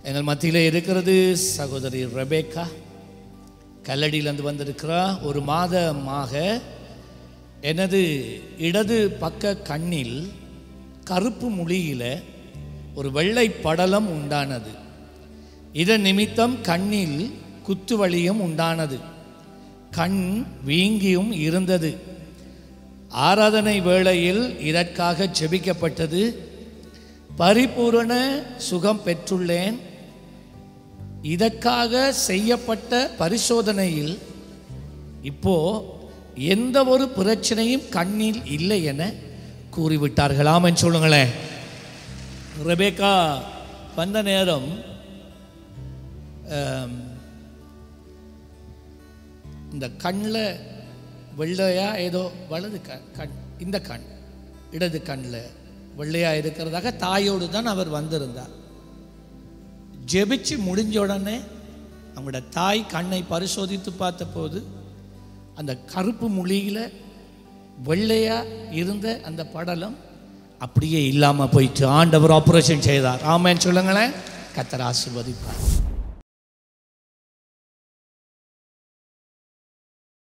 எங்கள் மத்தியிலே இருக்கிறது சகோதரி ரெபேக்கா கல்லடியிலேருந்து வந்திருக்கிறா ஒரு மாதமாக எனது இடது பக்க கண்ணில் கருப்பு முழியில் ஒரு வெள்ளை படலம் உண்டானது இதன் நிமித்தம் கண்ணில் குத்து வலியும் உண்டானது கண் வீங்கியும் இருந்தது ஆராதனை வேளையில் இதற்காக செபிக்கப்பட்டது பரிபூரண சுகம் பெற்றுள்ளேன் இதற்காக செய்யப்பட்ட பரிசோதனையில் இப்போ எந்த ஒரு பிரச்சனையும் கண்ணில் இல்லை என கூறிவிட்டார்கள் ஆமென் சொல்லுங்களேன் ரெபேக்கா வந்த நேரம் ஆம், இந்த கண்ணில் வெள்ளையா ஏதோ வலது கண் கண் இந்த கண் இடது கண்ணில் வெள்ளையா இருக்கிறதாக தாயோடு தான் அவர் வந்திருந்தார் ஜெபிச்சு முடிஞ்ச உடனே அவங்களோட தாய் கண்ணை பரிசோதித்து பார்த்தபோது அந்த கருப்பு மொழியில் வெள்ளையா இருந்த அந்த படலம் அப்படியே இல்லாமல் போயிட்டு ஆண்டவர் ஆப்ரேஷன் செய்தார் ஆமேன்னு சொல்லுங்களேன் கத்தர் ஆசீர்வதிப்பார்